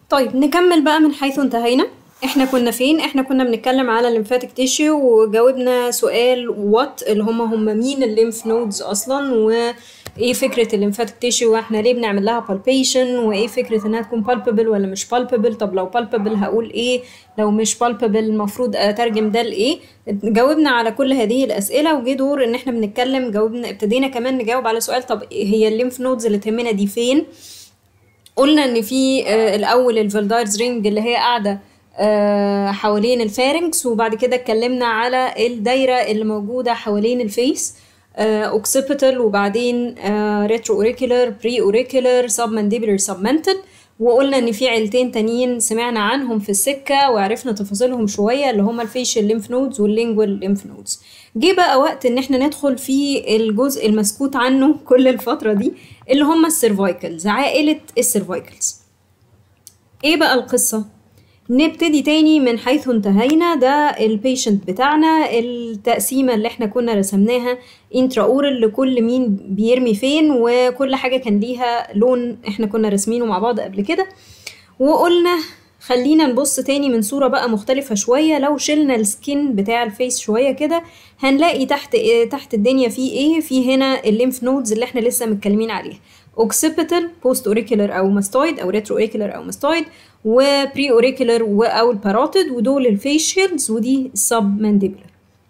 طيب نكمل بقى من حيث انتهينا احنا كنا فين احنا كنا بنتكلم على الليمفاتيك تيشيو وجاوبنا سؤال وات اللي هم هم مين الليمف نودز اصلا وايه فكره الليمفاتيك تيشيو واحنا ليه بنعمل لها بالبيشن وايه فكره انها تكون بالبابل ولا مش بالبابل طب لو بالبابل هقول ايه لو مش بالبابل المفروض اترجم ده لايه جاوبنا على كل هذه الاسئله وجه دور ان احنا بنتكلم جاوبنا ابتدينا كمان نجاوب على سؤال طب هي الليمف نودز اللي تهمنا دي فين قلنا ان في آه، الاول الفالدايرز رينج اللي هي قاعده آه، حوالين الفارنكس وبعد كده اتكلمنا على الدايره اللي موجوده حوالين الفيس اوكسيبيتال وبعدين ريترو اوريكولار بري اوريكولار سب مانديبولار سب منتل وقلنا ان في عيلتين تانيين سمعنا عنهم في السكه وعرفنا تفاصيلهم شويه اللي هما الفيشل ليمف نودز واللينجوال ليمف نودز جه بقى وقت ان احنا ندخل في الجزء المسكوت عنه كل الفتره دي اللي هما السيرفايكلز عائله السيرفايكلز ايه بقى القصه نبتدي تاني من حيث انتهينا ده البيشنت بتاعنا التقسيمة اللي احنا كنا رسمناها انترا اورال لكل مين بيرمي فين وكل حاجة كان ليها لون احنا كنا راسمينه مع بعض قبل كده وقلنا خلينا نبص تاني من صورة بقى مختلفة شوية لو شلنا السكين بتاع الفيس شوية كده هنلاقي تحت إيه تحت الدنيا في ايه في هنا الليمف نودز اللي احنا لسه متكلمين عليها اوكسيبيتال بوست اوريكولار او ماستويد او ريترو اوريكولار او ماستويد وبري اوريكولار او الباروتيد ودول الفيشيلز ودي السب مانديبولار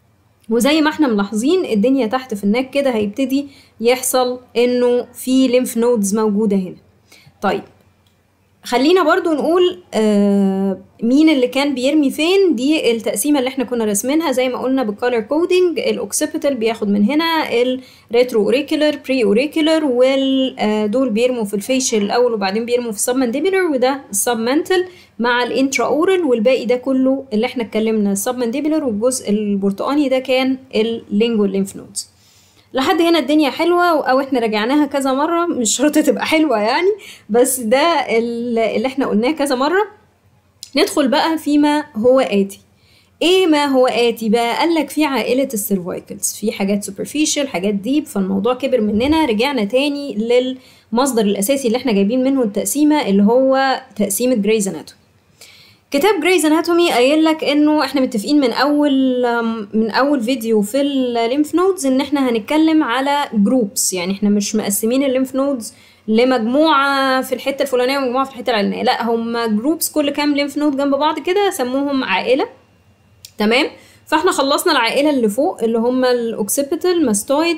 وزي ما احنا ملاحظين الدنيا تحت في النك كده هيبتدي يحصل انه في ليمف نودز موجوده هنا طيب خلينا برضو نقول آه مين اللي كان بيرمي فين دي التقسيمة اللي احنا كنا راسمينها زي ما قلنا بالكولر كودينج الاوكسيبيتال بياخد من هنا الريترو اوريكولار بري اوريكولار ودول بيرموا في الفيشل الاول وبعدين بيرموا في السب مانديبولار وده السب منتل مع الانترا اورال والباقي ده كله اللي احنا اتكلمنا السب مانديبولار والجزء البرتقاني ده كان اللينجوال ليمف نودز لحد هنا الدنيا حلوة أو إحنا راجعناها كذا مرة مش شرط تبقى حلوة يعني بس ده اللي إحنا قلناه كذا مرة ندخل بقى فيما هو آتي ايه ما هو آتي بقى قالك في عائلة السيرفايكلز في حاجات سوبرفيشال حاجات ديب فالموضوع كبر مننا رجعنا تاني للمصدر الأساسي اللي احنا جايبين منه التقسيمة اللي هو تقسيمة جريز اناتومي كتاب جريز اناتومي قايل لك انه احنا متفقين من اول من اول فيديو في الليمف نودز ان احنا هنتكلم على جروبس يعني احنا مش مقسمين الليمف نودز لمجموعه في الحته الفلانيه ومجموعه في الحته العلانيه لا هم جروبس كل كام ليمف نود جنب بعض كده سموهم عائله تمام فاحنا خلصنا العائله اللي فوق اللي هم الاوكسيبيتال ماستويد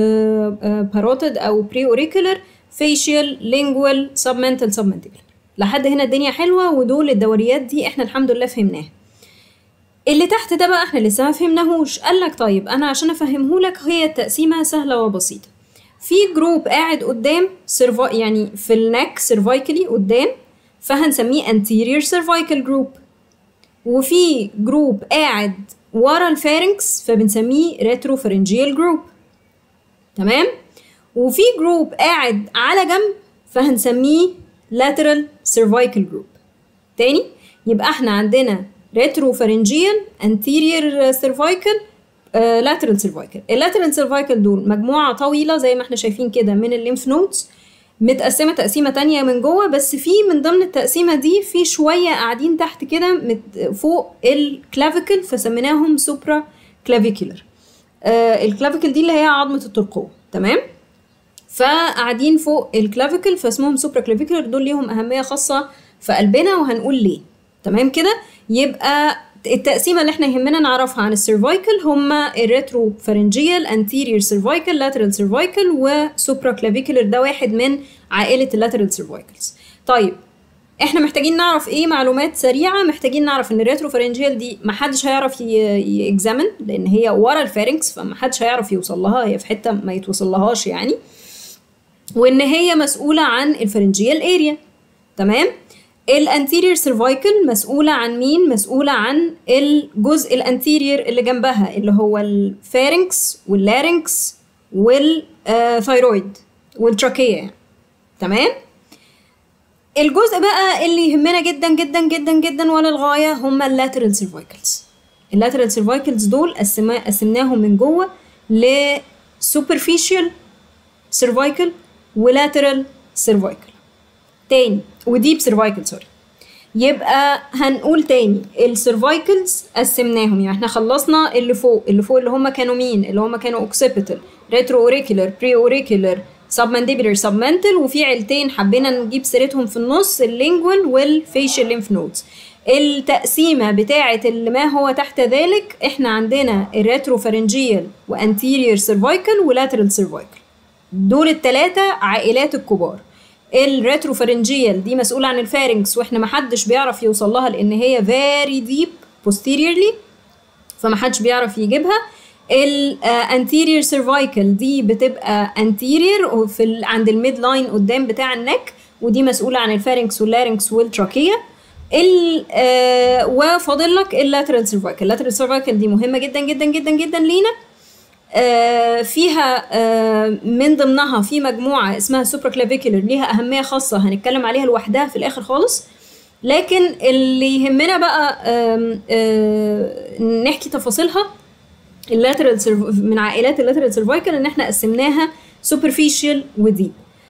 باروتيد او بري اوريكولار فيشيال لينجوال سبمنتال سبمنتيبل لحد هنا الدنيا حلوه ودول الدوريات دي احنا الحمد لله فهمناها اللي تحت ده بقى احنا لسه ما فهمناهوش قال لك طيب انا عشان افهمهولك هي التقسيمه سهله وبسيطه في جروب قاعد قدام سيرفا يعني في النك سيرفايكلي قدام فهنسميه anterior cervical group وفي جروب قاعد ورا الفارنكس فبنسميه ريتروفرنجيال جروب تمام وفي جروب قاعد على جنب فهنسميه lateral cervical group تاني يبقى احنا عندنا retropharyngeal anterior cervical uh, lateral cervical اللاترال cervical دول مجموعة طويلة زي ما احنا شايفين كده من الليمف نودز متقسمة تقسيمة تانية من جوه بس في من ضمن التقسيمة دي في شوية قاعدين تحت كده مت- فوق الكلافيكل فسميناهم سوبرا كلافيكولر آه الكلافيكل دي اللي هي عظمة الترقوة تمام فقاعدين فوق الكلافيكل فاسمهم سوبرا كلافيكولر دول ليهم أهمية خاصة في قلبنا وهنقول ليه تمام كده يبقى التقسيمه اللي احنا يهمنا نعرفها عن السيرفايكل هما الريترو فارنجيال انتيريور سيرفايكل لاترال سيرفايكل وسوبرا كلافيكولر ده واحد من عائله اللاترال سيرفايكلز طيب احنا محتاجين نعرف ايه معلومات سريعه محتاجين نعرف ان الريترو فارنجيال دي محدش هيعرف يكزامن لان هي ورا الفارنكس فمحدش هيعرف يوصل لها هي في حته ما يتوصل لهاش يعني وان هي مسؤوله عن الفارنجيال اريا تمام الانتيريور سيرفايكل مسؤولة عن مين؟ مسؤولة عن الجزء الانتيريور اللي جنبها اللي هو الفارنكس واللارنكس والثايرويد والتراكية يعني. تمام؟ الجزء بقى اللي يهمنا جدا جدا جدا جدا وللغاية هما اللاترال سيرفايكلز اللاترال سيرفايكلز دول قسما قسمناهم من جوه ل superficial cervical ولاترال cervical تاني وديب سيرفايكل سوري يبقى هنقول تاني السيرفايكلز قسمناهم يعني احنا خلصنا اللي فوق اللي فوق اللي هم كانوا مين اللي هم كانوا اوكسيبيتال ريترو اوريكولر بري اوريكولر سبمانديبولر سبمنتال وفي عيلتين حبينا نجيب سيرتهم في النص اللينجوال والفيشل ليمف نودز التقسيمة بتاعة اللي ما هو تحت ذلك احنا عندنا الريتروفارنجيال وانتيريور سيرفايكال ولاترال سيرفايكال دول التلاتة عائلات الكبار الريتروفارنجيال دي مسؤولة عن الفارنكس واحنا محدش بيعرف يوصل لها لان هي very deep posteriorly فمحدش بيعرف يجيبها الانتيريور سيرفايكال دي بتبقى انتيريور وفي ال عند الميد لاين قدام بتاع النك ودي مسؤولة عن الفارنكس واللارنكس والتراكية ال آه وفاضل لك اللاترال سيرفايكال اللاترال سيرفايكال دي مهمة جدا جدا جدا جدا لينا آه فيها آه من ضمنها في مجموعة اسمها سوبرا كلافيكولر ليها أهمية خاصة هنتكلم عليها لوحدها في الآخر خالص لكن اللي يهمنا بقى نحكي تفاصيلها اللاترال من عائلات اللاترال سيرفايكال ان احنا قسمناها سوبرفيشال وديب